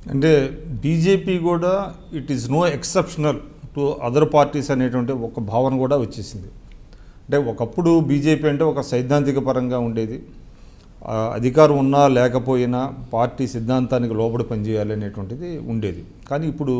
అంటే బీజేపీ కూడా it is no exceptional to other parties అనేటువంటి ఒక భావన కూడా వచ్చేసింది అంటే ఒకప్పుడు బీజేపీ అంటే ఒక సైద్ధాంతిక పరంగా ఉండేది ఆ, అధికారం ఉన్నా లేకపోయినా పార్టీ సిద్ధాంతానికి లోబడి పనిచేయాలి అనేటువంటిది ఉండేది కానీ ఇప్పుడు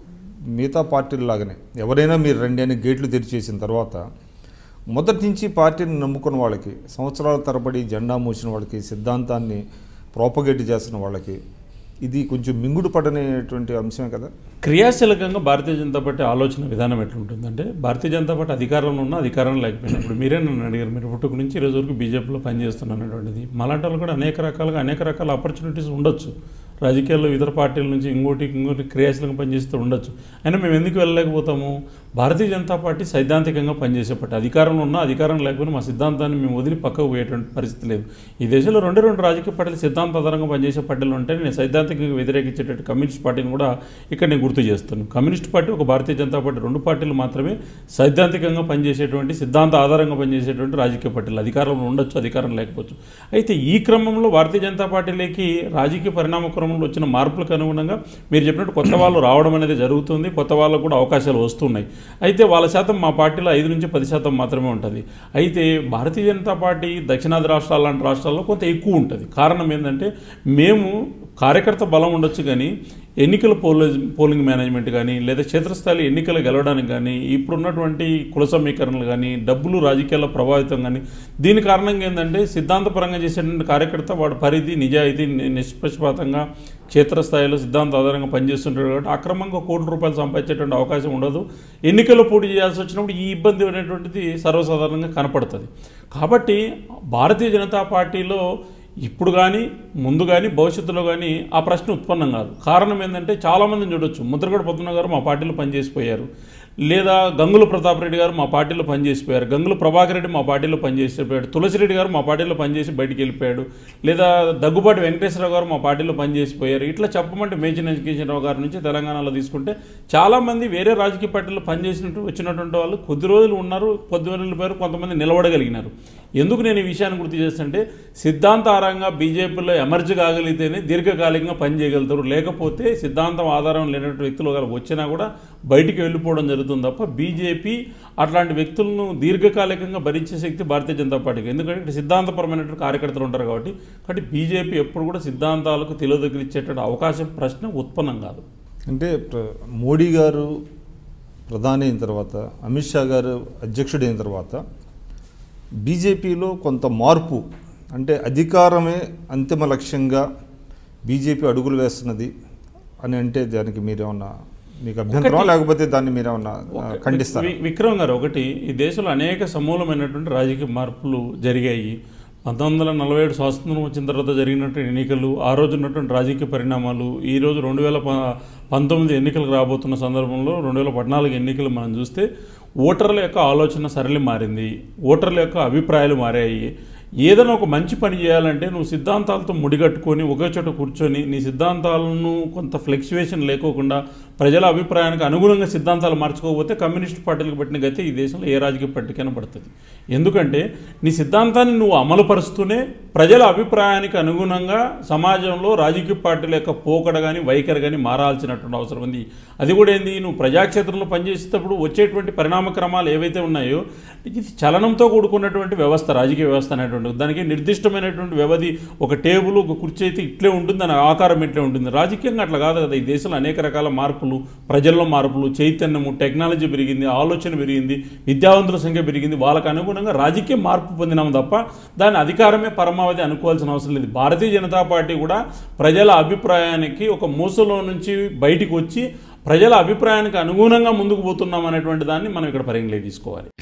మిగతా పార్టీల లాగానే ఎవరైనా మీరు రండి అని గేట్లు తెరిచేసిన తర్వాత మొదటి నుంచి పార్టీని నమ్ముకున్న వాళ్ళకి సంవత్సరాల తరబడి జెండా మూసిన వాళ్ళకి సిద్ధాంతాన్ని ప్రోపగేట్ చేస్తున్న వాళ్ళకి ఇది కొంచెం మింగుడు పడనేటువంటి అంశమే కదా క్రియాశీలకంగా భారతీయ జనతా పార్టీ ఆలోచన విధానం ఎట్లుంటుందంటే భారతీయ జనతా పార్టీ అధికారంలో ఉన్న అధికారం లేకపోయినా ఇప్పుడు మీరే నన్ను అడిగారు మీరు పుట్టుక నుంచి ఈ రోజు వరకు బీజేపీలో పనిచేస్తున్నటువంటిది మాలాంటి వాళ్ళు కూడా అనేక రకాలుగా అనేక రకాల ఆపర్చునిటీస్ ఉండొచ్చు రాజకీయాల్లో ఇతర పార్టీల నుంచి ఇంకోటి ఇంకోటి క్రియాశీలంగా పనిచేస్తూ ఉండొచ్చు అయినా మేము ఎందుకు వెళ్ళలేకపోతాము భారతీయ జనతా పార్టీ సైద్ధాంతికంగా పనిచేసే పార్టీ అధికారంలో ఉన్న అధికారం లేకపోయినా మా సిద్ధాంతాన్ని మేము వదిలి పక్కకు పోయేటువంటి పరిస్థితి లేదు ఈ దేశంలో రెండు రెండు రాజకీయ పార్టీలు సిద్ధాంతాధారంగా పనిచేసే పార్టీలు ఉంటే నేను సైద్ధాంతికంగా వ్యతిరేకించేటట్టు కమ్యూనిస్ట్ పార్టీని కూడా ఇక్కడ నేను గుర్తు చేస్తాను కమ్యూనిస్ట్ పార్టీ ఒక భారతీయ జనతా పార్టీ రెండు పార్టీలు మాత్రమే సైద్ధాంతికంగా పనిచేసేటువంటి సిద్ధాంత ఆధారంగా పనిచేసేటువంటి రాజకీయ పార్టీలు అధికారంలో ఉండొచ్చు అధికారం లేకపోవచ్చు అయితే ఈ క్రమంలో భారతీయ జనతా పార్టీలోకి రాజకీయ పరిణామ క్రమంలో వచ్చిన మార్పులకు అనుగుణంగా మీరు చెప్పినట్టు కొత్త వాళ్ళు రావడం అనేది జరుగుతుంది కొత్త వాళ్ళకు కూడా అవకాశాలు వస్తున్నాయి అయితే వాళ్ళ శాతం మా పార్టీలో ఐదు నుంచి పది శాతం మాత్రమే ఉంటుంది అయితే భారతీయ జనతా పార్టీ దక్షిణాది రాష్ట్రాల లాంటి రాష్ట్రాల్లో కొంత ఎక్కువ ఉంటుంది కారణం ఏంటంటే మేము కార్యకర్త బలం ఉండొచ్చు కానీ ఎన్నికల పోలింగ్ పోలింగ్ మేనేజ్మెంట్ కానీ లేదా క్షేత్రస్థాయి ఎన్నికలు గెలవడానికి కానీ ఇప్పుడున్నటువంటి కుల సమీకరణలు కానీ డబ్బులు రాజకీయాల్లో ప్రభావితం కానీ దీని కారణంగా ఏంటంటే సిద్ధాంతపరంగా చేసేటువంటి కార్యకర్త వాడు పరిధి నిజాయితీ ని- నిష్పక్షపాతంగా క్షేత్రస్థాయిలో సిద్ధాంత ఆధారంగా పనిచేస్తుంటాడు కాబట్టి అక్రమంగా కోట్ల రూపాయలు సంపాదించేటువంటి అవకాశం ఉండదు ఎన్నికల్లో పోటీ చేయాల్సి వచ్చినప్పుడు ఈ ఇబ్బంది అనేటువంటిది సర్వసాధారణంగా కనపడుతుంది కాబట్టి భారతీయ జనతా పార్టీలో ఇప్పుడు కానీ ముందు కానీ భవిష్యత్తులో కానీ ఆ ప్రశ్న ఉత్పన్నం కాదు కారణం ఏంటంటే చాలామందిని చూడొచ్చు ముద్రగడ పద్మనాభ గారు మా పార్టీలో పనిచేసిపోయారు లేదా గంగుల ప్రతాప్ రెడ్డి గారు మా పార్టీలో పనిచేసిపోయారు గంగుల ప్రభాకర్ రెడ్డి మా పార్టీలో పనిచేసిపోయాడు తులసిరెడ్డి గారు మా పార్టీలో పనిచేసి బయటికి వెళ్ళిపోయాడు లేదా దగ్గుబాటి వెంకటేశ్వరరావు గారు మా పార్టీలో పనిచేసిపోయారు ఇట్లా చెప్పమంటే మేచిన ఎడ్యుకేషన్రావు గారి నుంచి తెలంగాణలో తీసుకుంటే చాలామంది వేరే రాజకీయ పార్టీలో పనిచేసినట్టు వచ్చినటువంటి వాళ్ళు కొద్ది రోజులు ఉన్నారు కొద్ది రోజుల పేరు కొంతమంది నిలబడగలిగినారు ఎందుకు నేను ఈ విషయాన్ని గుర్తు చేస్తుంటే సిద్ధాంతారంగా బీజేపీలో ఎమర్జ్ కాగలిగితేనే దీర్ఘకాలికంగా పనిచేయగలుగుతారు లేకపోతే సిద్ధాంతం ఆధారం లేనటువంటి వ్యక్తులు ఒకవేళ వచ్చినా కూడా బయటికి వెళ్ళిపోవడం జరుగుతుంది తప్ప బీజేపీ అట్లాంటి వ్యక్తులను దీర్ఘకాలికంగా భరించే శక్తి భారతీయ జనతా పార్టీకి ఎందుకంటే ఇక్కడ సిద్ధాంతపరమైనటువంటి కార్యకర్తలు ఉంటారు కాబట్టి కాబట్టి బీజేపీ ఎప్పుడు కూడా సిద్ధాంతాలకు తెలియదగిలిచ్చేటువంటి అవకాశం ప్రశ్న ఉత్పన్నం కాదు అంటే ప్ర- మోడీ గారు ప్రధాని అయిన తర్వాత అమిత్ షా గారు అధ్యక్షుడైన తర్వాత బీజేపీలో కొంత మార్పు అంటే అధికారమే అంతిమ లక్ష్యంగా బీజేపీ అడుగులు వేస్తున్నది అని అంటే దానికి మీరేమన్నా మీకు అభ్యంతరం లేకపోతే దాన్ని మీరేమన్నా ఆ, ఖండిస్తారా వి- విక్రమ్ గారు ఒకటి ఈ దేశంలో అనేక సమూలమైనటువంటి రాజకీయ మార్పులు జరిగాయి పంతొమ్మిది వందల నలభై ఏడు స్వాతంత్రం వచ్చిన తర్వాత జరిగినటువంటి ఎన్నికలు ఆ రోజు ఉన్నటువంటి రాజకీయ పరిణామాలు ఈ రోజు రెండు వేల ప- పంతొమ్మిది ఎన్నికలకు రాబోతున్న సందర్భంలో రెండు వేల పద్నాలుగు ఎన్నికలు మనం చూస్తే ఓటర్ల యొక్క ఆలోచన సరళి మారింది ఓటర్ల యొక్క అభిప్రాయాలు మారాయి ఏదైనా ఒక మంచి పని చేయాలంటే నువ్వు సిద్ధాంతాలతో ముడిగట్టుకొని ఒకే చోట కూర్చొని నీ సిద్ధాంతాలను కొంత ఫ్లెక్చువేషన్ లేకోకుండా ప్రజల అభిప్రాయానికి అనుగుణంగా సిద్ధాంతాలు మార్చుకోకపోతే కమ్యూనిస్ట్ పార్టీలకు పట్టిన గతి ఈ దేశంలో ఏ రాజకీయ పార్టీకైనా పడుతుంది ఎందుకంటే నీ సిద్ధాంతాన్ని నువ్వు అమలుపరుస్తూనే ప్రజల అభిప్రాయానికి అనుగుణంగా సమాజంలో రాజకీయ పార్టీల యొక్క పోకడ కానీ వైఖరి కానీ మారాల్సినటువంటి అవసరం ఉంది అది కూడా ఏంది నువ్వు ప్రజాక్షేత్రంలో పనిచేసేటప్పుడు వచ్చేటువంటి పరిణామ క్రమాలు ఏవైతే ఉన్నాయో ఇది చలనంతో కూడుకున్నటువంటి వ్యవస్థ రాజకీయ వ్యవస్థ అనేటువంటి దానికి నిర్దిష్టమైనటువంటి వ్యవధి ఒక టేబుల్ ఒక కుర్చీ అయితే ఇట్లే ఉంటుంది దాని ఆకారం ఇట్లే ఉంటుంది రాజకీయంగా అట్లా కాదు కదా ఈ దేశంలో అనేక రకాల మార్పులు ప్రజల్లో మార్పులు చైతన్యము టెక్నాలజీ పెరిగింది ఆలోచన పెరిగింది విద్యావంతుల సంఖ్య పెరిగింది వాళ్ళకు అనుగుణంగా రాజకీయ మార్పు పొందినాము తప్ప దాని అధికారమే పరమావధి అనుకోవాల్సిన అవసరం లేదు భారతీయ జనతా పార్టీ కూడా ప్రజల అభిప్రాయానికి ఒక మూసలో నుంచి బయటికి వచ్చి ప్రజల అభిప్రాయానికి అనుగుణంగా ముందుకు పోతున్నాం అనేటువంటి దాన్ని మనం ఇక్కడ పరిగణలోకి తీసుకోవాలి